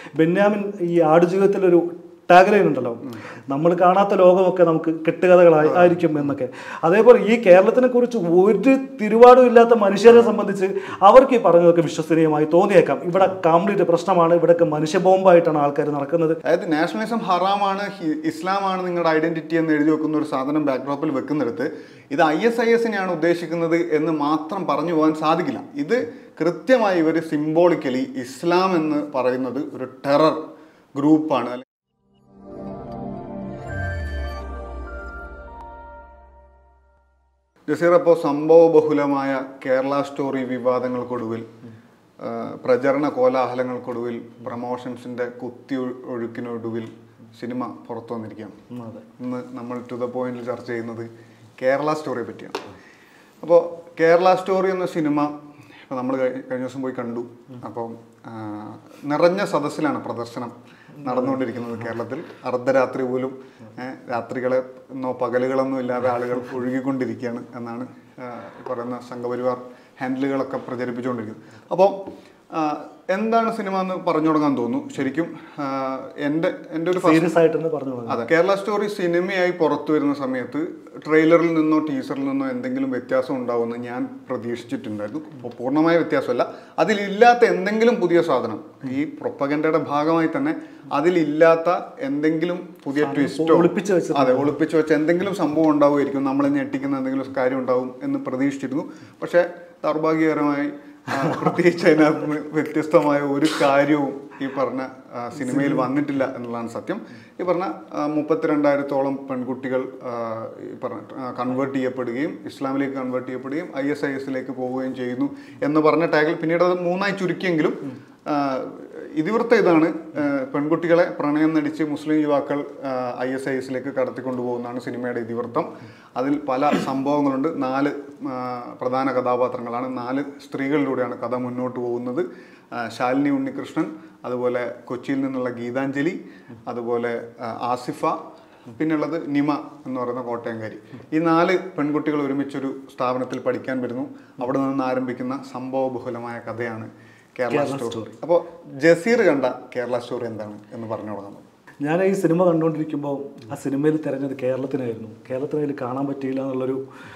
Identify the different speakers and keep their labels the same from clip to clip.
Speaker 1: ബെന്യാമിൻ ഈ ആടുജീവിതത്തിലൊരു ടാഗ്ലൈൻ ഉണ്ടല്ലോ നമ്മൾ കാണാത്ത ലോകമൊക്കെ നമുക്ക് കെട്ടുകഥകളായി ആയിരിക്കും എന്നൊക്കെ അതേപോലെ ഈ കേരളത്തിനെ കുറിച്ച് ഒരു തിരുവാടും ഇല്ലാത്ത മനുഷ്യരെ സംബന്ധിച്ച് അവർക്ക് ഈ പറഞ്ഞതൊക്കെ വിശ്വസനീയമായി തോന്നിയേക്കാം ഇവിടെ കംപ്ലീറ്റ് പ്രശ്നമാണ് ഇവിടെയൊക്കെ മനുഷ്യ ബോംബായിട്ടാണ് ആൾക്കാർ നടക്കുന്നത്
Speaker 2: അതായത് നാഷണലിസം ഹറാമാണ് ഹി- ഇസ്ലാമാണ് നിങ്ങളുടെ ഐഡന്റിറ്റി എന്ന് എഴുതി വെക്കുന്ന ഒരു സാധനം ബാക്ക്ഡ്രോപ്പിൽ വെക്കുന്നിടത്ത് ഇത് ഐ എസ് ഐ എസിനെയാണ് ഉദ്ദേശിക്കുന്നത് എന്ന് മാത്രം പറഞ്ഞു പോകാൻ സാധിക്കില്ല ഇത് കൃത്യമായി ഇവർ സിംബോളിക്കലി ഇസ്ലാം എന്ന് പറയുന്നത് ഒരു ടെറർ ഗ്രൂപ്പാണ് ജസീർ അപ്പോൾ സംഭവബഹുലമായ കേരള സ്റ്റോറി വിവാദങ്ങൾക്കൊടുവിൽ ആ, പ്രചരണ കോലാഹലങ്ങൾക്കൊടുവിൽ പ്രമോഷൻസിന്റെ കുത്തി ഒഴു- ഒഴുക്കിനൊടുവിൽ സിനിമ പുറത്തു വന്നിരിക്കുകയാണ്
Speaker 1: ഉം, അതെ
Speaker 2: ഇന്ന് നമ്മൾ ടു ദ പോയിന്റിൽ ചർച്ച ചെയ്യുന്നത് കേരള സ്റ്റോറിയെ പറ്റിയാണ് അപ്പോൾ കേരള സ്റ്റോറി എന്ന സിനിമ ഇപ്പോൾ നമ്മൾ കഴിഞ്ഞ ദിവസം പോയി കണ്ടു അപ്പം ആ, നിറഞ്ഞ സദസ്സിലാണ് പ്രദർശനം നടന്നുകൊണ്ടിരിക്കുന്നത് കേരളത്തിൽ അർദ്ധരാത്രി പോലും ഏ, രാത്രികളെ എന്നോ പകലുകളൊന്നും ഇല്ലാതെ ആളുകൾ ഒഴുകിക്കൊണ്ടിരിക്കുകയാണ് എന്നാണ് ആ, ഈ പറയുന്ന സംഘപരിവാർ ഹാൻഡിലുകളൊക്കെ പ്രചരിപ്പിച്ചുകൊണ്ടിരിക്കുന്നത് അപ്പോൾ ആ, എന്താണ് സിനിമ എന്ന് പറഞ്ഞു തുടങ്ങാൻ തോന്നുന്നു ശരിക്കും ആ, എൻ്റെ എൻ്റെ ഒരു first
Speaker 1: സീരിയസ് ആയിട്ട് തന്നെ പറഞ്ഞു തുടങ്ങാം.
Speaker 2: അതെ കേരള സ്റ്റോറി സിനിമയായി പുറത്തു വരുന്ന സമയത്ത് ട്രെയിലറിൽ നിന്നോ ടീസറിൽ നിന്നോ എന്തെങ്കിലും വ്യത്യാസം ഉണ്ടാവുമെന്ന് ഞാൻ പ്രതീക്ഷിച്ചിട്ടുണ്ടായിരുന്നു അപ്പോൾ പൂർണ്ണമായ വ്യത്യാസമല്ല അതിലില്ലാത്ത എന്തെങ്കിലും പുതിയ സാധനം ഈ പ്രൊപ്പഗൻഡയുടെ ഭാഗമായി തന്നെ അതിലില്ലാത്ത എന്തെങ്കിലും പുതിയ ട്വിസ്റ്റോ
Speaker 1: ഒളിപ്പിച്ച് വെച്ചത്.
Speaker 2: അതെ ഒളിപ്പിച്ച് വെച്ച എന്തെങ്കിലും സംഭവം ഉണ്ടാവുമായിരിക്കും നമ്മളെ ഞെട്ടിക്കുന്ന എന്തെങ്കിലും കാര്യം ഉണ്ടാവും എന്ന് പ്രതീക്ഷിച്ചിരുന്നു പക്ഷേ ദൗർഭാഗ്യകരമായി ആ, പ്രത്യേകിച്ച് അതിനകത്ത് നിന്ന് വ്യത്യസ്തമായ ഒരു കാര്യവും ഈ പറഞ്ഞ ആ, സിനിമയിൽ വന്നിട്ടില്ല എന്നുള്ളതാണ് സത്യം ഈ പറഞ്ഞ ആ, മുപ്പത്തിരണ്ടായിരത്തോളം പെൺകുട്ടികൾ ആ, ഈ പറഞ്ഞ കൺവേർട്ട് ചെയ്യപ്പെടുകയും ഇസ്ലാമിലേക്ക് കൺവേർട്ട് ചെയ്യപ്പെടുകയും ഐ എസ് ഐ എസിലേക്ക് പോവുകയും ചെയ്യുന്നു എന്ന് പറഞ്ഞ ടാഗിൽ പിന്നീട് അത് മൂന്നായി ചുരുക്കിയെങ്കിലും ആ, ഇതിവൃത്ത ഇതാണ് ആ, പെൺകുട്ടികളെ പ്രണയം നടിച്ച് മുസ്ലിം യുവാക്കൾ ഐ എസ് ഐ എസിലേക്ക് കടത്തിക്കൊണ്ടുപോകുന്നതാണ് സിനിമയുടെ ഇതിവൃത്തം അതിൽ പല സംഭവങ്ങളുണ്ട് നാല് ആ, പ്രധാന കഥാപാത്രങ്ങളാണ് നാല് സ്ത്രീകളിലൂടെയാണ് കഥ മുന്നോട്ട് പോകുന്നത് ആ, ശാലിനി ഉണ്ണികൃഷ്ണൻ അതുപോലെ കൊച്ചിയിൽ നിന്നുള്ള ഗീതാഞ്ജലി അതുപോലെ ആ, ആസിഫ പിന്നുള്ളത് നിമ എന്ന് പറയുന്ന കോട്ടയംകാരി ഈ നാല് പെൺകുട്ടികൾ ഒരുമിച്ചൊരു സ്ഥാപനത്തിൽ പഠിക്കാൻ വരുന്നു അവിടെ നിന്ന് ആരംഭിക്കുന്ന സംഭവബഹുലമായ കഥയാണ് കേരള സ്റ്റോറി അപ്പോൾ ജസീർ കണ്ട കേരള സ്റ്റോറി എന്താണ് എന്ന് പറഞ്ഞു തുടങ്ങുന്നത്
Speaker 1: ഞാൻ ഈ സിനിമ കണ്ടുകൊണ്ടിരിക്കുമ്പോൾ ആ സിനിമയിൽ തിരഞ്ഞത് കേരളത്തിനായിരുന്നു കേരളത്തിന് അതിൽ കാണാൻ പറ്റിയില്ല എന്നുള്ളൊരു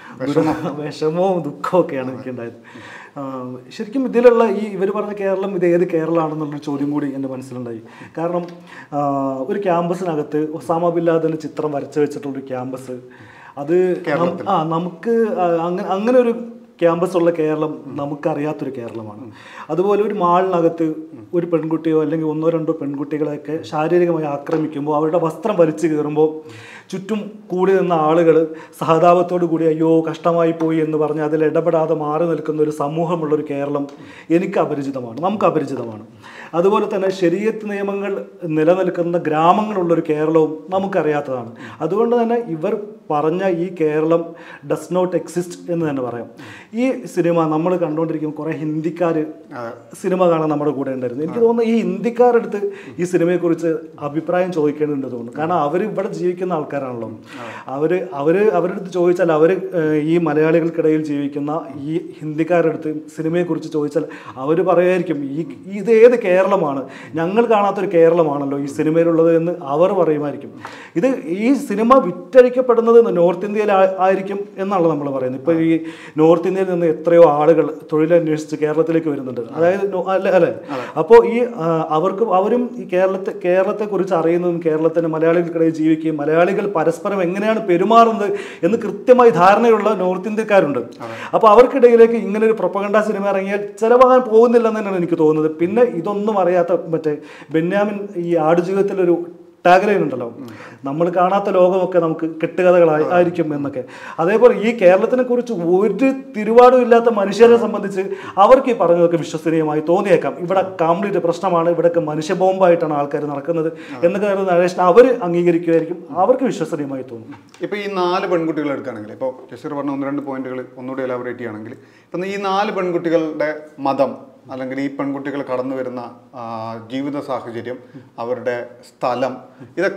Speaker 1: വിഷമവും ദുഃഖവും ഒക്കെയാണ് എനിക്കുണ്ടായത് ആ, ശരിക്കും ഇതിലുള്ള ഈ ഇവർ പറഞ്ഞ കേരളം ഇത് ഏത് കേരളമാണെന്നുള്ളൊരു ചോദ്യം കൂടി എൻ്റെ മനസ്സിലുണ്ടായി കാരണം ആ, ഒരു ക്യാമ്പസിനകത്ത് ഒസാമ ബില്ലാദിൻ്റെ ചിത്രം വരച്ചു വെച്ചിട്ടുള്ളൊരു ക്യാമ്പസ് അത് നം- ആ നമുക്ക് ആ, അങ്ങനെ അങ്ങനെ ഒരു ക്യാമ്പസ് ഉള്ള കേരളം നമുക്കറിയാത്തൊരു കേരളമാണ് അതുപോലെ ഒരു മാളിനകത്ത് ഒരു പെൺകുട്ടിയോ അല്ലെങ്കിൽ ഒന്നോ രണ്ടോ പെൺകുട്ടികളെയൊക്കെ ശാരീരികമായി ആക്രമിക്കുമ്പോൾ അവരുടെ വസ്ത്രം വലിച്ചു കയറുമ്പോൾ ചുറ്റും കൂടി നിന്ന ആളുകൾ സഹതാപത്തോടു കൂടി അയ്യോ കഷ്ടമായി പോയി എന്ന് പറഞ്ഞ് അതിൽ ഇടപെടാതെ മാറി നിൽക്കുന്ന ഒരു സമൂഹമുള്ള ഒരു കേരളം എനിക്ക് അപരിചിതമാണ് നമുക്ക് അപരിചിതമാണ് അതുപോലെ തന്നെ ശരീരത്ത് നിയമങ്ങൾ നിലനിൽക്കുന്ന ഗ്രാമങ്ങളുള്ള ഒരു കേരളവും നമുക്കറിയാത്തതാണ് അതുകൊണ്ട് തന്നെ ഇവർ പറഞ്ഞ ഈ കേരളം ഡസ് നോട്ട് എക്സിസ്റ്റ് എന്ന് തന്നെ പറയാം ഈ സിനിമ നമ്മൾ കണ്ടുകൊണ്ടിരിക്കുമ്പോൾ കുറേ ഹിന്ദിക്കാർ സിനിമ കാണാൻ നമ്മുടെ കൂടെ ഉണ്ടായിരുന്നു എനിക്ക് തോന്നുന്നു ഈ ഹിന്ദിക്കാരടുത്ത് ഈ സിനിമയെക്കുറിച്ച് അഭിപ്രായം ചോദിക്കേണ്ടതുണ്ട് തോന്നുന്നു കാരണം അവർ ഇവിടെ ജീവിക്കുന്ന ആൾക്കാരാണല്ലോ അവർ അവർ അവരുടെ അടുത്ത് ചോദിച്ചാൽ അവർ ഈ മലയാളികൾക്കിടയിൽ ജീവിക്കുന്ന ഈ ഹിന്ദിക്കാരുടെ അടുത്ത് സിനിമയെക്കുറിച്ച് ചോദിച്ചാൽ അവർ പറയുമായിരിക്കും ഈ ഇത് ഏത് കേരളമാണ് ഞങ്ങൾ കാണാത്തൊരു കേരളമാണല്ലോ ഈ സിനിമയിലുള്ളത് എന്ന് അവർ പറയുമായിരിക്കും ഇത് ഈ സിനിമ വിറ്റഴിക്കപ്പെടുന്നത് നോർത്ത് ഇന്ത്യയിൽ ആ- ആയിരിക്കും എന്നാണ് നമ്മൾ പറയുന്നത് ഇപ്പോൾ ഈ നോർത്ത് ഇന്ത്യയിൽ നിന്ന് എത്രയോ ആളുകൾ തൊഴിലന്വേഷിച്ച് കേരളത്തിലേക്ക് വരുന്നുണ്ട് അതായത് നോ- അല്ല അല്ലേ അപ്പോൾ ഈ ആ, അവർക്ക് അവരും ഈ കേരളത്തെ കേരളത്തെക്കുറിച്ച് അറിയുന്നതും കേരളത്തിൻ്റെ മലയാളികൾക്കിടയിൽ ജീവിക്കുകയും മലയാളികൾ പരസ്പരം എങ്ങനെയാണ് പെരുമാറുന്നത് എന്ന് കൃത്യമായി ധാരണയുള്ള നോർത്ത് ഇന്ത്യക്കാരുണ്ട് അപ്പോൾ അവർക്കിടയിലേക്ക് ഇങ്ങനെ ഒരു പ്രൊപ്പഗണ്ട സിനിമ ഇറങ്ങിയാൽ ചിലവാകാൻ പോകുന്നില്ലെന്ന് തന്നെയാണ് എനിക്ക് തോന്നുന്നത് പിന്നെ ഇതൊന്നും അറിയാത്ത മറ്റേ ബെന്യാമിൻ ഈ ആടുജീവിതത്തിലൊരു ടാഗ്ലൈൻ ഉണ്ടല്ലോ നമ്മൾ കാണാത്ത ലോകമൊക്കെ നമുക്ക് കെട്ടുകഥകളായി ആയിരിക്കും എന്നൊക്കെ അതേപോലെ ഈ കേരളത്തിനെ കുറിച്ച് ഒരു തിരുവാടും ഇല്ലാത്ത മനുഷ്യരെ സംബന്ധിച്ച് അവർക്ക് ഈ പറഞ്ഞതൊക്കെ വിശ്വസനീയമായി തോന്നിയേക്കാം ഇവിടെ കംപ്ലീറ്റ് പ്രശ്നമാണ് ഇവിടെയൊക്കെ മനുഷ്യ ബോംബായിട്ടാണ് ആൾക്കാർ നടക്കുന്നത് എന്നൊക്കെ കരുതുന്ന നരേഷൻ അവർ അംഗീകരിക്കുമായിരിക്കും അവർക്ക് വിശ്വസനീയമായി തോന്നും
Speaker 2: ഇപ്പോൾ ഈ നാല് പെൺകുട്ടികൾ എടുക്കുകയാണെങ്കിൽ ഇപ്പോൾ ജസീർ പറഞ്ഞ ഒന്ന് രണ്ട് പോയിന്റുകൾ ഒന്നുകൂടി എലാബറേറ്റ് ചെയ്യുകയാണെങ്കിൽ ഇപ്പം ഈ നാല് പെൺകുട്ടികളുടെ മതം അല്ലെങ്കിൽ ഈ പെൺകുട്ടികൾ കടന്നു വരുന്ന ആ, ജീവിത സാഹചര്യം അവരുടെ സ്ഥലം ഇതൊക്കെ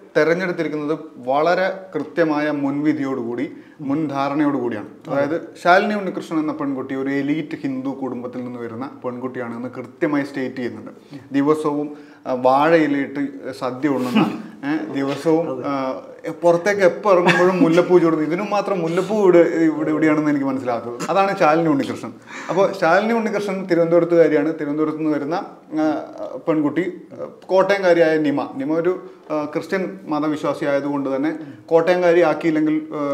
Speaker 2: തെരഞ്ഞെടുത്തിരിക്കുന്നത് വളരെ കൃത്യമായ മുൻവിധിയോടുകൂടി മുൻധാരണയോടുകൂടിയാണ് അതായത് ശാലിനി ഉണ്ണികൃഷ്ണൻ എന്ന പെൺകുട്ടി ഒരു എലീറ്റ് ഹിന്ദു കുടുംബത്തിൽ നിന്ന് വരുന്ന പെൺകുട്ടിയാണ് എന്ന് കൃത്യമായി സ്റ്റേറ്റ് ചെയ്യുന്നുണ്ട് ദിവസവും ആ, വാഴയിലിട്ട് സദ്യ ഉണ്ണുന്ന ഏ, ദിവസവും ആ, പുറത്തേക്ക് എപ്പോൾ ഇറങ്ങുമ്പോഴും മുല്ലപ്പൂ ചൂടുന്നു ഇതിനും മാത്രം മുല്ലപ്പൂ ഇവിടെ ഇവിടെ ഇവിടെയാണെന്ന് എനിക്ക് മനസ്സിലാക്കുന്നത് അതാണ് ശാലിനി ഉണ്ണികൃഷ്ണൻ അപ്പോൾ ശാലിനി ഉണ്ണികൃഷ്ണൻ തിരുവനന്തപുരത്തുകാരിയാണ് തിരുവനന്തപുരത്ത് നിന്ന് വരുന്ന ആ, പെൺകുട്ടി ആ, കോട്ടയംകാരിയായ നിമ നിമ ഒരു ആ, ക്രിസ്ത്യൻ മതവിശ്വാസി ആയതുകൊണ്ട് തന്നെ കോട്ടയംകാരി ആക്കിയില്ലെങ്കിൽ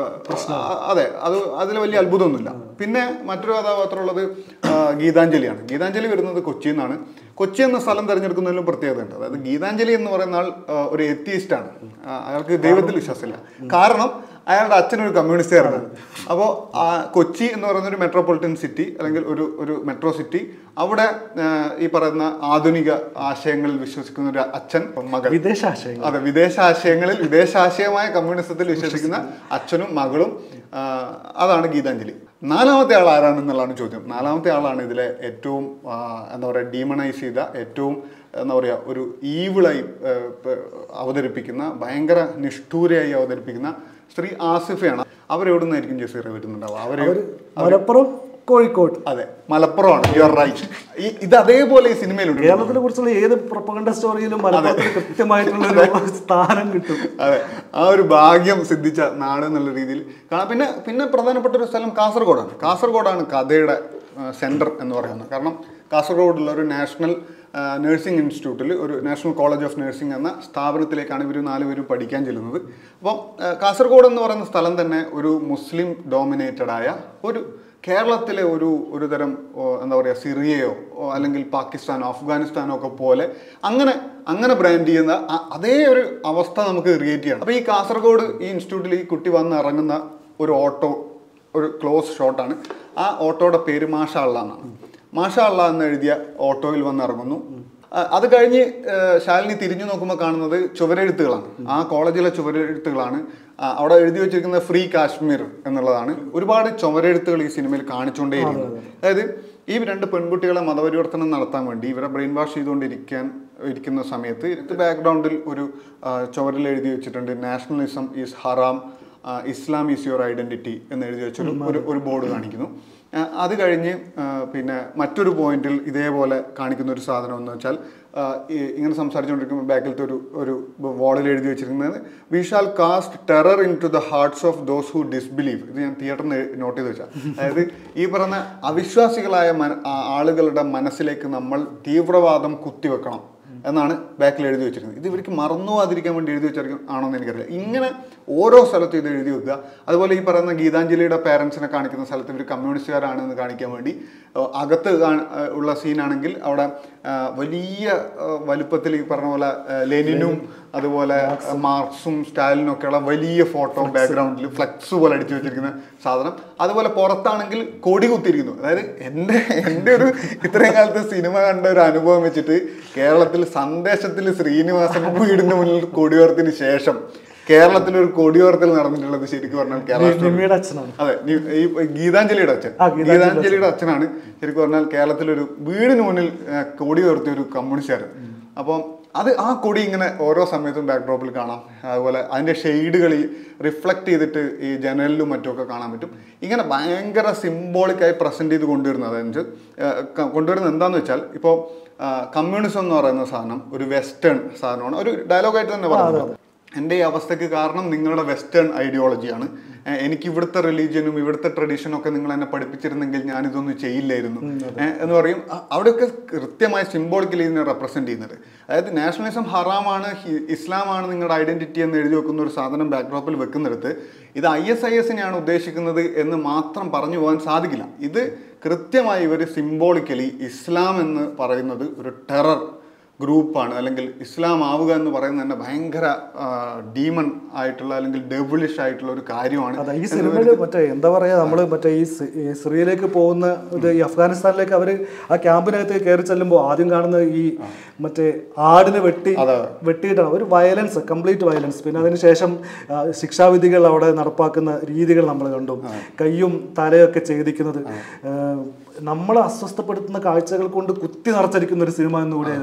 Speaker 2: ആ, അതെ അത് അതിൽ വലിയ അത്ഭുതമൊന്നുമില്ല പിന്നെ മറ്റൊരു കഥാപാത്രമുള്ളത് ആ, ഗീതാഞ്ജലിയാണ് ഗീതാഞ്ജലി വരുന്നത് കൊച്ചിയിൽ നിന്നാണ് കൊച്ചി എന്ന സ്ഥലം തിരഞ്ഞെടുക്കുന്നതിലും പ്രത്യേകതയുണ്ട് അതായത് ഗീതാഞ്ജലി എന്ന് പറയുന്ന ആൾ ആ, ഒരു എത്തിയിസ്റ്റാണ് അയാൾക്ക് ദൈവത്തിൽ വിശ്വാസമില്ല കാരണം അയാളുടെ അച്ഛനൊരു കമ്മ്യൂണിസ്റ്റുകാരനാണ് അപ്പോൾ കൊച്ചി എന്ന് പറയുന്ന ഒരു മെട്രോപൊളിറ്റൻ സിറ്റി അല്ലെങ്കിൽ ഒരു ഒരു മെട്രോ സിറ്റി അവിടെ ആ, ഈ പറയുന്ന ആധുനിക ആശയങ്ങളിൽ വിശ്വസിക്കുന്ന ഒരു അച്ഛൻ മകൾ
Speaker 1: വിദേശാശയങ്ങൾ
Speaker 2: അതെ വിദേശാശയങ്ങളിൽ വിദേശാശയമായ കമ്മ്യൂണിസത്തിൽ വിശ്വസിക്കുന്ന അച്ഛനും മകളും ആ, അതാണ് ഗീതാഞ്ജലി നാലാമത്തെ ആൾ ആരാണെന്നുള്ളതാണ് ചോദ്യം നാലാമത്തെ ആളാണ് ഇതിലെ ഏറ്റവും ആ, എന്താ പറയുക ഡീമണൈസ് ചെയ്ത ഏറ്റവും എന്താ പറയുക ഒരു ഈവിളായി ആ, പ- അവതരിപ്പിക്കുന്ന ഭയങ്കര നിഷ്ഠൂരയായി അവതരിപ്പിക്കുന്ന സ്ത്രീ ആസിഫയാണ് അവരെവിടെ നിന്നായിരിക്കും ജസീറ വരുന്നുണ്ടാവുക അവരെ
Speaker 1: അവര് മലപ്പുറം കോഴിക്കോട്
Speaker 2: അതെ മലപ്പുറമാണ് യു ആർ റൈറ്റ് ഈ ഇത് അതേപോലെ ഈ സിനിമയിലുണ്ട്
Speaker 1: കേരളത്തിനെ കുറിച്ചുള്ള ഏത് പ്രൊപ്പകണ്ട സ്റ്റോറിയിലും മലപ്പുറത്തിന് കൃത്യമായിട്ടുള്ള ഒരു സ്ഥാനം കിട്ടും
Speaker 2: അതെ ആ ഒരു ഭാഗ്യം സിദ്ധിച്ച നാട് എന്നുള്ള രീതിയിൽ കാണാം പിന്നെ പിന്നെ പ്രധാനപ്പെട്ട ഒരു സ്ഥലം കാസർഗോഡാണ് കാസർഗോഡാണ് കഥയുടെ സെൻറ്റർ എന്ന് പറയുന്നത് കാരണം കാസർഗോഡുള്ള ഒരു നാഷണൽ നഴ്സിംഗ് ഇൻസ്റ്റിറ്റ്യൂട്ടിൽ ഒരു നാഷണൽ കോളേജ് ഓഫ് നഴ്സിംഗ് എന്ന സ്ഥാപനത്തിലേക്കാണ് ഇവർ നാലുപേരും പഠിക്കാൻ ചെല്ലുന്നത് അപ്പം ആ, കാസർഗോഡ് എന്ന് പറയുന്ന സ്ഥലം തന്നെ ഒരു മുസ്ലിം ഡോമിനേറ്റഡ് ആയ ഒരു കേരളത്തിലെ ഒരു ഒരു തരം ഓ, എന്താ പറയുക സിറിയയോ ഓ, അല്ലെങ്കിൽ പാകിസ്ഥാനോ അഫ്ഗാനിസ്ഥാനോ ഒക്കെ പോലെ അങ്ങനെ അങ്ങനെ ബ്രാൻഡ് ചെയ്യുന്ന അ- അതേ ഒരു അവസ്ഥ നമുക്ക് ക്രിയേറ്റ് ചെയ്യണം അപ്പോൾ ഈ കാസർഗോഡ് ഈ ഇൻസ്റ്റിറ്റ്യൂട്ടിൽ ഈ കുട്ടി വന്ന് ഇറങ്ങുന്ന ഒരു ഓട്ടോ ഒരു ക്ലോസ് ഷോട്ടാണ് ആ ഓട്ടോയുടെ പേര് മാഷ അള്ള എന്നാണ് മാഷ അള്ള എന്ന് എഴുതിയ ഓട്ടോയിൽ വന്ന് ഇറങ്ങുന്നു അ- അത് കഴിഞ്ഞ് ഏഹ്, ശാലിനി തിരിഞ്ഞു നോക്കുമ്പോൾ കാണുന്നത് ചുവരെഴുത്തുകളാണ് ആ കോളേജിലെ ചുവരെഴുത്തുകളാണ് ആ, അവിടെ എഴുതി വെച്ചിരിക്കുന്നത് ഫ്രീ കാശ്മീർ എന്നുള്ളതാണ് ഒരുപാട് ചുവരെഴുത്തുകൾ ഈ സിനിമയിൽ കാണിച്ചുകൊണ്ടേയിരിക്കുന്നത് അതായത് ഈ രണ്ട് പെൺകുട്ടികളെ മതപരിവർത്തനം നടത്താൻ വേണ്ടി ഇവരെ ബ്രെയിൻ വാഷ് ചെയ്തുകൊണ്ടിരിക്കാൻ ഇരിക്കുന്ന സമയത്ത് ഇത് ബാക്ക്ഗ്രൗണ്ടിൽ ഒരു ആ, ചുവരിൽ എഴുതി വെച്ചിട്ടുണ്ട് നാഷണലിസം ഈസ് ഹറാം ആ, ഇസ്ലാം ഈസ് യുവർ ഐഡന്റിറ്റി എന്ന് എഴുതി വെച്ചൊരു ഒരു ഒരു ബോർഡ് കാണിക്കുന്നു ആ, അത് കഴിഞ്ഞ് ആ, പിന്നെ മറ്റൊരു പോയിന്റിൽ ഇതേപോലെ കാണിക്കുന്ന ഒരു സാധനം എന്ന് വെച്ചാൽ ആ, ഈ- ഇങ്ങനെ സംസാരിച്ചുകൊണ്ടിരിക്കുമ്പോൾ ബാക്കിലത്തെ ഒരു ഒരു വാളിൽ എഴുതി വെച്ചിരിക്കുന്നത് we shall cast terror into the hearts of those who disbelieve ഇത് ഞാൻ തിയേറ്ററിൽ നോട്ട് ചെയ്ത് വെച്ചാൽ അതായത് ഈ പറഞ്ഞ അവിശ്വാസികളായ മന- ആ- ആളുകളുടെ മനസ്സിലേക്ക് നമ്മൾ തീവ്രവാദം കുത്തിവെക്കണം എന്നാണ് ബാക്കിൽ എഴുതി വെച്ചിരുന്നത് ഇത് ഇവർക്ക് മറന്നു പോകാതിരിക്കാൻ വേണ്ടി എഴുതി വെച്ചിരിക്കും ആണോ എന്ന് എനിക്കറിയില്ല ഇങ്ങനെ ഓരോ സ്ഥലത്തും ഇത് എഴുതി വെക്കുക അതുപോലെ ഈ പറയുന്ന ഗീതാഞ്ജലിയുടെ പേരൻസിനെ കാണിക്കുന്ന സ്ഥലത്ത് ഇവർ കമ്മ്യൂണിസ്റ്റുകാരാണെന്ന് കാണിക്കാൻ വേണ്ടി ഏഹ്, അകത്ത് കാണ- ഏഹ്, ഉള്ള സീനാണെങ്കിൽ അവിടെ ഏഹ്, വലിയ ഏഹ്, വലുപ്പത്തിൽ ഈ പറഞ്ഞ പോലെ ഏഹ്, ലെനിനും അതുപോലെ മാർക്സും സ്റ്റാലിനും ഒക്കെയുള്ള വലിയ ഫോട്ടോ ബാക്ക്ഗ്രൗണ്ടിൽ ഫ്ലക്സ് പോലെ അടിച്ചു വെച്ചിരിക്കുന്ന സാധനം അതുപോലെ പുറത്താണെങ്കിൽ കൊടി കുത്തിയിരിക്കുന്നു അതായത് എൻ്റെ എൻ്റെ ഒരു ഇത്രയും കാലത്തെ സിനിമ കണ്ട ഒരു അനുഭവം വെച്ചിട്ട് കേരളത്തിൽ സന്ദേശത്തിൽ ശ്രീനിവാസൻ വീടിന് മുന്നിൽ കൊടിയോർത്തിന് ശേഷം കേരളത്തിൽ ഒരു കൊടിയോർത്തിൽ നടന്നിട്ടുള്ളത് ശരിക്കും പറഞ്ഞാൽ കേരള
Speaker 1: നിമ്മിയുടെ അച്ഛനാണ്
Speaker 2: അതെ നീ- ഈ ഗീതാഞ്ജലിയുടെ അച്ഛൻ
Speaker 1: ആ, ഗീതാഞ്ജലിയുടെ
Speaker 2: ഗീതാഞ്ജലിയുടെ അച്ഛനാണ് ശരിക്കും പറഞ്ഞാൽ കേരളത്തിലൊരു വീടിന് മുന്നിൽ ആ, കൊടി ഉയർത്തിയ ഒരു കമ്മ്യൂണിസ്റ്റുകാരൻ അപ്പം അത് ആ കൊടി ഇങ്ങനെ ഓരോ സമയത്തും ബാക്ക്ഡ്രോപ്പിൽ കാണാം അതുപോലെ അതിൻ്റെ ഷെയ്ഡുകൾ ഈ റിഫ്ലക്ട് ചെയ്തിട്ട് ഈ ജനലിലും മറ്റുമൊക്കെ കാണാൻ പറ്റും ഇങ്ങനെ ഭയങ്കര സിംബോളിക്കായി പ്രസൻറ്റ് ചെയ്ത് കൊണ്ടുവരുന്നത് അതായത് കൊണ്ടുവരുന്നത് എന്താണെന്ന് വെച്ചാൽ ഇപ്പോൾ കമ്മ്യൂണിസം എന്ന് പറയുന്ന സാധനം ഒരു വെസ്റ്റേൺ സാധനമാണ് ഒരു ഡയലോഗായിട്ട് തന്നെ പറയുന്നത് എൻ്റെ ഈ അവസ്ഥയ്ക്ക് കാരണം നിങ്ങളുടെ വെസ്റ്റേൺ ഐഡിയോളജിയാണ് ഏഹ് എനിക്ക് ഇവിടുത്തെ റിലീജിയനും ഇവിടുത്തെ ട്രഡീഷനും ഒക്കെ നിങ്ങൾ എന്നെ പഠിപ്പിച്ചിരുന്നെങ്കിൽ ഞാനിതൊന്നും ചെയ്യില്ലായിരുന്നു ഏഹ് എന്ന് പറയും അ- അവിടെയൊക്കെ കൃത്യമായ സിംബോളിക്കലി ഇതിനെ റെപ്രസെന്റ് ചെയ്യുന്നത് അതായത് നാഷണലിസം ഹറാമാണ് ഹി- ഇസ്ലാമാണ് നിങ്ങളുടെ ഐഡന്റിറ്റി എന്ന് എഴുതി വെക്കുന്ന ഒരു സാധനം ബാക്ക്ഡ്രോപ്പിൽ വെക്കുന്നിടത്ത് ഇത് ഐ എസ് ഐ എസിനെയാണ് ഉദ്ദേശിക്കുന്നത് എന്ന് മാത്രം പറഞ്ഞു പോകാൻ സാധിക്കില്ല ഇത് കൃത്യമായി ഇവർ സിംബോളിക്കലി ഇസ്ലാം എന്ന് പറയുന്നത് ഒരു ടെറർ ഗ്രൂപ്പാണ് അല്ലെങ്കിൽ ഇസ്ലാം ആവുക എന്ന് പറയുന്നത് തന്നെ ഭയങ്കര ഡീമൺ ആയിട്ടുള്ള അല്ലെങ്കിൽ ഡെവിളിഷ് ആയിട്ടുള്ള ഒരു കാര്യമാണ്
Speaker 1: അതെ ഈ സിനിമയില് മറ്റേ എന്താ പറയാ നമ്മള് മറ്റേ ഈ സി- ഈ സിറിയയിലേക്ക് പോകുന്ന ഇത് ഈ അഫ്ഗാനിസ്ഥാനിലേക്ക് അവര് ആ ക്യാമ്പിനകത്ത് കയറി ചെല്ലുമ്പോൾ ആദ്യം കാണുന്ന ഈ മറ്റേ ആടിനെ വെട്ടി
Speaker 2: അതെ.
Speaker 1: വെട്ടിയിട്ടാണ് ഒരു വയലൻസ് കംപ്ലീറ്റ് വയലൻസ് പിന്നെ അതിനുശേഷം ആ, ശിക്ഷാവിധികൾ അവിടെ നടപ്പാക്കുന്ന രീതികൾ നമ്മൾ കണ്ടു കയ്യും തലയൊക്കെ ഛേദിക്കുന്നത് നമ്മളെ അസ്വസ്ഥപ്പെടുത്തുന്ന കാഴ്ചകൾ കൊണ്ട് കുത്തി നിറച്ചിരിക്കുന്ന ഒരു സിനിമ എന്ന് കൂടി അതിന് പറയാം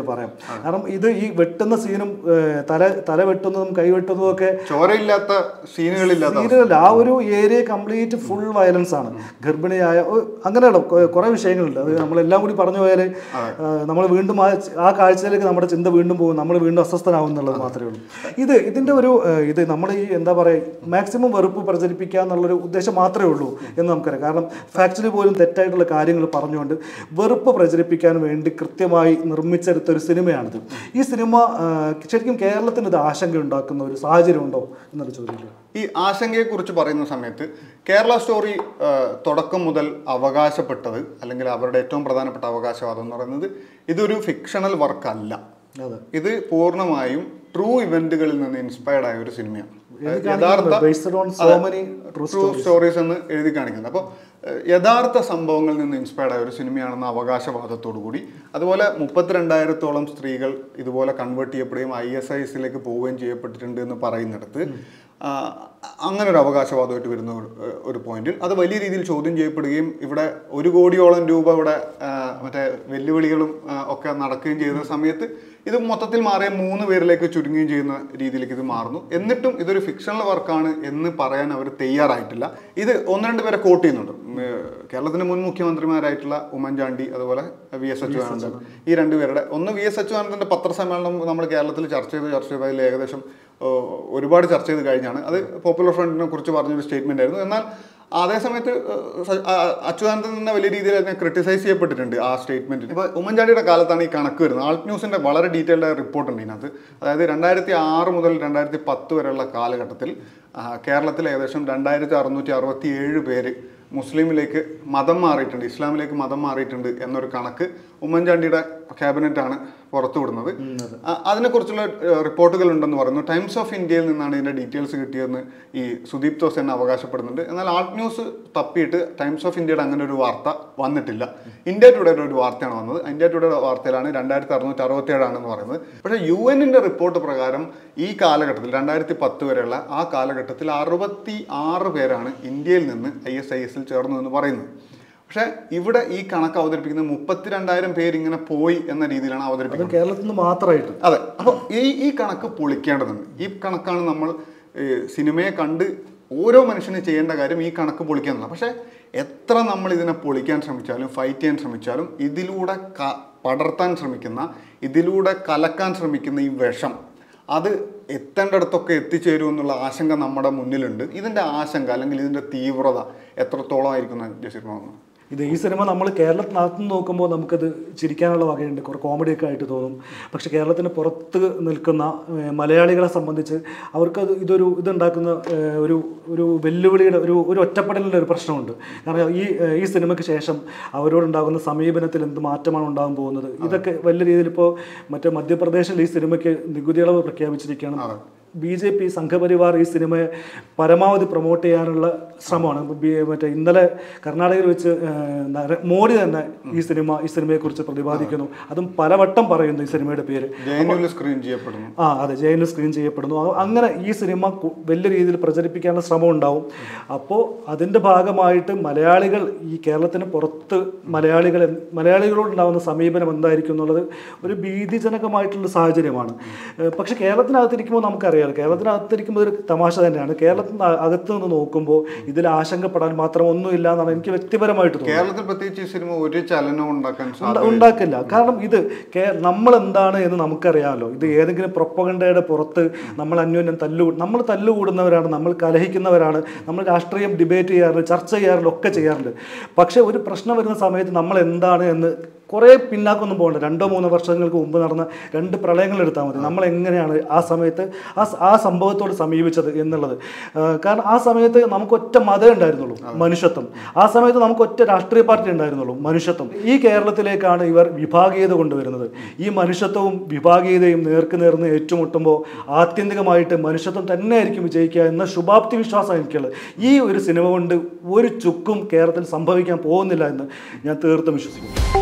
Speaker 1: കാരണം ഇത് ഈ വെട്ടുന്ന സീനും ഏഹ്, തല തല വെട്ടുന്നതും കൈ വെട്ടുന്നതും ഒക്കെ
Speaker 2: ചോരയില്ലാത്ത സീനുകളില്ലാത്ത
Speaker 1: സീരിയലല്ല ആ ഒരു ഏരിയ കംപ്ലീറ്റ് ഫുൾ വയലൻസ് ആണ് ഗർഭിണിയായ ഒ- അങ്ങനെയുള്ള കൊ- കുറെ വിഷയങ്ങളുണ്ട് അത് നമ്മളെല്ലാം കൂടി പറഞ്ഞു പോയാൽ നമ്മൾ വീണ്ടും ആ ആ കാഴ്ചയിലേക്ക് നമ്മുടെ ചിന്ത വീണ്ടും പോകും നമ്മൾ വീണ്ടും അസ്വസ്ഥനാവും എന്നുള്ളത് മാത്രമേ ഉള്ളൂ ഇത് ഇതിന്റെ ഒരു ഏഹ്, ഇത് നമ്മൾ ഈ എന്താ പറയുക മാക്സിമം വെറുപ്പ് പ്രചരിപ്പിക്കുക എന്നുള്ളൊരു ഉദ്ദേശം മാത്രമേ ഉള്ളൂ എന്ന് നമുക്കറിയാം കാരണം ഫാക്ച്വലി പോലും തെറ്റായിട്ടുള്ള കാര്യങ്ങൾ പറഞ്ഞുകൊണ്ട് വെറുപ്പ് പ്രചരിപ്പിക്കാൻ വേണ്ടി കൃത്യമായി നിർമ്മിച്ചെടുത്ത ഒരു സിനിമയാണിത് ഈ സിനിമ ഏഹ്, ശരിക്കും കേരളത്തിന് ഇത് ആശങ്ക ഉണ്ടാക്കുന്ന ഒരു സാഹചര്യം ഉണ്ടോ എന്നൊരു ചോദ്യം
Speaker 2: ഈ ആശങ്കയെക്കുറിച്ച് പറയുന്ന സമയത്ത് കേരള സ്റ്റോറി ആ, തുടക്കം മുതൽ അവകാശപ്പെട്ടത് അല്ലെങ്കിൽ അവരുടെ ഏറ്റവും പ്രധാനപ്പെട്ട അവകാശവാദം എന്ന് പറയുന്നത് ഇതൊരു ഫിക്ഷണൽ വർക്ക് അല്ല
Speaker 1: അതെ
Speaker 2: ഇത് പൂർണ്ണമായും ട്രൂ ഇവന്റുകളിൽ നിന്ന് ഇൻസ്പയർഡ് ആയ ഒരു സിനിമയാണ്
Speaker 1: എഴുതി
Speaker 2: യഥാർത്ഥ
Speaker 1: കാണിക്കുന്നത് based on so many true
Speaker 2: true stories എന്ന് എഴുതി കാണിക്കുന്നത് അപ്പോൾ യഥാർത്ഥ സംഭവങ്ങളിൽ നിന്ന് ഇൻസ്പയർഡ് ആയ ഒരു സിനിമയാണെന്ന അവകാശവാദത്തോടു കൂടി അതുപോലെ മുപ്പത്തിരണ്ടായിരത്തോളം സ്ത്രീകൾ ഇതുപോലെ കൺവേർട്ട് ചെയ്യപ്പെടുകയും ഐ എസ് ഐ എസിലേക്ക് പോവുകയും ചെയ്യപ്പെട്ടിട്ടുണ്ട് എന്ന് പറയുന്നിടത്ത് ആ, അങ്ങനെ ഒരു അവകാശവാദമായിട്ട് വരുന്ന ഒരു- ഒരു പോയിന്റിൽ അത് വലിയ രീതിയിൽ ചോദ്യം ചെയ്യപ്പെടുകയും ഇവിടെ ഒരു കോടിയോളം രൂപ ഇവിടെ ആ, മറ്റേ വെല്ലുവിളികളും ആ, ഒക്കെ നടക്കുകയും ചെയ്ത സമയത്ത് ഇത് മൊത്തത്തിൽ മാറിയ മൂന്ന് പേരിലേക്ക് ചുരുങ്ങുകയും ചെയ്യുന്ന രീതിയിലേക്ക് ഇത് മാറുന്നു എന്നിട്ടും ഇതൊരു ഫിക്ഷണൽ വർക്കാണ് എന്ന് പറയാൻ അവർ തയ്യാറായിട്ടില്ല ഇത് ഒന്ന് രണ്ട് പേരെ കോട്ട് ചെയ്യുന്നുണ്ട് ഉം, ഏർ, കേരളത്തിന്റെ മുൻ മുഖ്യമന്ത്രിമാരായിട്ടുള്ള ഉമ്മൻചാണ്ടി അതുപോലെ വി എസ് അച്യുതാനന്ദൻ ഈ രണ്ടുപേരുടെ ഒന്ന് വി എസ് അച്യുതാനന്ദന്റെ പത്രസമ്മേളനം നമ്മൾ കേരളത്തിൽ ചർച്ച ചെയ്ത് ചർച്ച ചെയ്തതിൽ ഏകദേശം ഓ, ഒരുപാട് ചർച്ച ചെയ്ത് കഴിഞ്ഞാണ് അത് പോപ്പുലർ ഫ്രണ്ടിനെ കുറിച്ച് പറഞ്ഞൊരു സ്റ്റേറ്റ്മെന്റ് ആയിരുന്നു എന്നാൽ അതേസമയത്ത് ഏഹ്, സ- ആ, അച്യുതാനന്ദൻ തന്നെ വലിയ രീതിയിൽ അതിനെ ക്രിട്ടിസൈസ് ചെയ്യപ്പെട്ടിട്ടുണ്ട് ആ സ്റ്റേറ്റ്മെന്റിൽ ഇപ്പോൾ ഉമ്മൻചാണ്ടിയുടെ കാലത്താണ് ഈ കണക്ക് വരുന്നത് ആൾട്ട് ന്യൂസിന്റെ വളരെ ഡീറ്റെയിൽഡ് ആയ റിപ്പോർട്ട് ഉണ്ട് ഇതിനകത്ത് അതായത് രണ്ടായിരത്തി ആറ് മുതൽ രണ്ടായിരത്തി പത്ത് വരെയുള്ള കാലഘട്ടത്തിൽ ആ, കേരളത്തിൽ ഏകദേശം രണ്ടായിരത്തി അറുന്നൂറ്റി അറുപത്തി ഏഴ് പേര് മുസ്ലിമിലേക്ക് മതം മാറിയിട്ടുണ്ട് ഇസ്ലാമിലേക്ക് മതം മാറിയിട്ടുണ്ട് എന്നൊരു കണക്ക് ഉമ്മൻചാണ്ടിയുടെ ക്യാബിനറ്റാണ് പുറത്തുവിടുന്നത് ആ, അതിനെക്കുറിച്ചുള്ള ഏഹ്, റിപ്പോർട്ടുകൾ ഉണ്ടെന്ന് പറയുന്നു ടൈംസ് ഓഫ് ഇന്ത്യയിൽ നിന്നാണ് ഇതിന്റെ ഡീറ്റെയിൽസ് കിട്ടിയതെന്ന് ഈ സുദീപ് തോസ് തന്നെ അവകാശപ്പെടുന്നുണ്ട് എന്നാൽ ആൾട്ട് ന്യൂസ് തപ്പിയിട്ട് ടൈംസ് ഓഫ് ഇന്ത്യയുടെ അങ്ങനെ ഒരു വാർത്ത വന്നിട്ടില്ല ഇന്ത്യ ടുഡേയുടെ ഒരു വാർത്തയാണ് വന്നത് ഇന്ത്യ ടുഡേയുടെ വാർത്തയിലാണ് രണ്ടായിരത്തി അറുന്നൂറ്റി അറുപത്തി ഏഴാണെന്ന് പറയുന്നത് പക്ഷേ യു എന്നിന്റെ റിപ്പോർട്ട് പ്രകാരം ഈ കാലഘട്ടത്തിൽ രണ്ടായിരത്തി പത്ത് വരെയുള്ള ആ കാലഘട്ടത്തിൽ അറുപത്തി ആറ് പേരാണ് ഇന്ത്യയിൽ നിന്ന് ഐ എസ് ഐ എസിൽ ചേർന്നു എന്ന് പറയുന്നത് പക്ഷേ ഇവിടെ ഈ കണക്ക് അവതരിപ്പിക്കുന്നത് മുപ്പത്തിരണ്ടായിരം പേര് ഇങ്ങനെ പോയി എന്ന രീതിയിലാണ്
Speaker 1: അത്
Speaker 2: അവതരിപ്പിക്കുന്നത്
Speaker 1: കേരളത്തിൽ നിന്ന് മാത്രമായിട്ട്
Speaker 2: അതെ അപ്പോൾ ഈ ഈ കണക്ക് പൊളിക്കേണ്ടതുണ്ട് ഈ കണക്കാണ് നമ്മൾ ഏ, സിനിമയെ കണ്ട് ഓരോ മനുഷ്യനും ചെയ്യേണ്ട കാര്യം ഈ കണക്ക് പൊളിക്കുക എന്നുള്ളത് പക്ഷേ എത്ര നമ്മൾ ഇതിനെ പൊളിക്കാൻ ശ്രമിച്ചാലും ഫൈറ്റ് ചെയ്യാൻ ശ്രമിച്ചാലും ഇതിലൂടെ ക പടർത്താൻ ശ്രമിക്കുന്ന ഇതിലൂടെ കലക്കാൻ ശ്രമിക്കുന്ന ഈ വിഷം അത് എത്തേണ്ടടത്തൊക്കെ എത്തിച്ചേരും എന്നുള്ള ആശങ്ക നമ്മുടെ മുന്നിലുണ്ട് ഇതിൻ്റെ ആശങ്ക അല്ലെങ്കിൽ ഇതിൻ്റെ തീവ്രത എത്രത്തോളം ആയിരിക്കും ജസീർ മുഹമ്മദ്
Speaker 1: ഇത് ഈ സിനിമ നമ്മൾ കേരളത്തിനകത്ത് നിന്ന് നോക്കുമ്പോൾ നമുക്കത് ചിരിക്കാനുള്ള വകയുണ്ട് കുറേ കോമഡിയൊക്കെ ആയിട്ട് തോന്നും പക്ഷെ കേരളത്തിന് പുറത്ത് നിൽക്കുന്ന ഏഹ്, മലയാളികളെ സംബന്ധിച്ച് അവർക്കത് ഇതൊരു ഇതുണ്ടാക്കുന്ന ഏഹ്, ഒരു ഒരു വെല്ലുവിളിയുടെ ഒരു ഒരു ഒറ്റപ്പെടലിൻ്റെ ഒരു പ്രശ്നമുണ്ട് കാരണം ഈ ഏഹ്, ഈ സിനിമയ്ക്ക് ശേഷം അവരോടുണ്ടാകുന്ന സമീപനത്തിൽ എന്ത് മാറ്റമാണ് ഉണ്ടാകാൻ പോകുന്നത് ഇതൊക്കെ വലിയ രീതിയിൽ ഇപ്പോൾ മറ്റേ മധ്യപ്രദേശിൽ ഈ സിനിമയ്ക്ക് നികുതി ഇളവ് പ്രഖ്യാപിച്ചിരിക്കുകയാണ് ബി ജെ പി സംഘപരിവാർ ഈ സിനിമയെ പരമാവധി പ്രൊമോട്ട് ചെയ്യാനുള്ള ശ്രമമാണ് ബി- മറ്റേ ഇന്നലെ കർണാടകയിൽ വെച്ച് ഏഹ്, നര- മോഡി തന്നെ ഈ സിനിമ ഈ സിനിമയെക്കുറിച്ച് പ്രതിപാദിക്കുന്നു അതും പലവട്ടം പറയുന്നു ഈ സിനിമയുടെ പേര്
Speaker 2: ജെ എൻ യുവിൽ സ്ക്രീൻ ചെയ്യപ്പെടുന്നു
Speaker 1: ആ അതെ ജയിലിൽ സ്ക്രീൻ ചെയ്യപ്പെടുന്നു അ- അങ്ങനെ ഈ സിനിമ കു- വലിയ രീതിയിൽ പ്രചരിപ്പിക്കാനുള്ള ശ്രമം ഉണ്ടാവും അപ്പോൾ അതിൻ്റെ ഭാഗമായിട്ട് മലയാളികൾ ഈ കേരളത്തിന് പുറത്ത് മലയാളികൾ എന്ത്- മലയാളികളോടുണ്ടാകുന്ന സമീപനം എന്തായിരിക്കും എന്നുള്ളത് ഒരു ഭീതിജനകമായിട്ടുള്ള സാഹചര്യമാണ് ഏഹ് പക്ഷെ കേരളത്തിനകത്തിരിക്കുമ്പോൾ നമുക്കറിയാം കേരളത്തിനകത്തിരിക്കുമ്പോൾ ഒരു തമാശ തന്നെയാണ് കേരളത്തിന് അ- അകത്ത് നിന്ന് നോക്കുമ്പോൾ ഇതിൽ ആശങ്കപ്പെടാൻ മാത്രം ഒന്നുമില്ല എന്നാണ് എനിക്ക് വ്യക്തിപരമായിട്ട് തോന്നുന്നത്
Speaker 2: കേരളത്തിൽ പ്രത്യേകിച്ച് ഈ സിനിമ ഒരു ചലനവും ഉണ്ടാക്കാൻ
Speaker 1: ഉണ്ട-
Speaker 2: സാധ്യത
Speaker 1: ഉണ്ടാക്കില്ല കാരണം ഇത് കേ- നമ്മൾ എന്താണ് എന്ന് നമുക്കറിയാമല്ലോ ഇത് ഏതെങ്കിലും പ്രൊപ്പഗണ്ടയുടെ പുറത്ത് നമ്മൾ അന്യോന്യം തല്ലു നമ്മൾ തല്ലുകൂടുന്നവരാണ് നമ്മൾ കലഹിക്കുന്നവരാണ് നമ്മൾ രാഷ്ട്രീയം ഡിബേറ്റ് ചെയ്യാറുണ്ട് ചർച്ച ചെയ്യാറുണ്ട് ഒക്കെ ചെയ്യാറുണ്ട് പക്ഷേ ഒരു പ്രശ്നം വരുന്ന സമയത്ത് നമ്മൾ എന്താണ് എന്ന് കുറേ പിന്നാക്കൊന്നും പോകണ്ട രണ്ടോ മൂന്നോ വർഷങ്ങൾക്ക് മുമ്പ് നടന്ന രണ്ട് പ്രളയങ്ങൾ എടുത്താൽ മതി നമ്മൾ എങ്ങനെയാണ് ആ സമയത്ത് ആ സ- ആ സംഭവത്തോട് സമീപിച്ചത് എന്നുള്ളത് ആ, കാരണം ആ സമയത്ത് നമുക്ക് ഒറ്റ മതം ഉണ്ടായിരുന്നുള്ളൂ മനുഷ്യത്വം ആ സമയത്ത് നമുക്ക് ഒറ്റ രാഷ്ട്രീയ പാർട്ടി ഉണ്ടായിരുന്നുള്ളൂ മനുഷ്യത്വം ഈ കേരളത്തിലേക്കാണ് ഇവർ വിഭാഗീയത കൊണ്ടുവരുന്നത് ഈ മനുഷ്യത്വവും വിഭാഗീയതയും നേർക്ക് നേർന്ന് ഏറ്റുമുട്ടുമ്പോൾ ആത്യന്തികമായിട്ട് മനുഷ്യത്വം തന്നെയായിരിക്കും വിജയിക്കുക എന്ന ശുഭാപ്തി വിശ്വാസം എനിക്കുള്ളത് ഈ ഒരു സിനിമ കൊണ്ട് ഒരു ചുക്കും കേരളത്തിൽ സംഭവിക്കാൻ പോകുന്നില്ല എന്ന് ഞാൻ തീർത്തും വിശ്വസിക്കുന്നു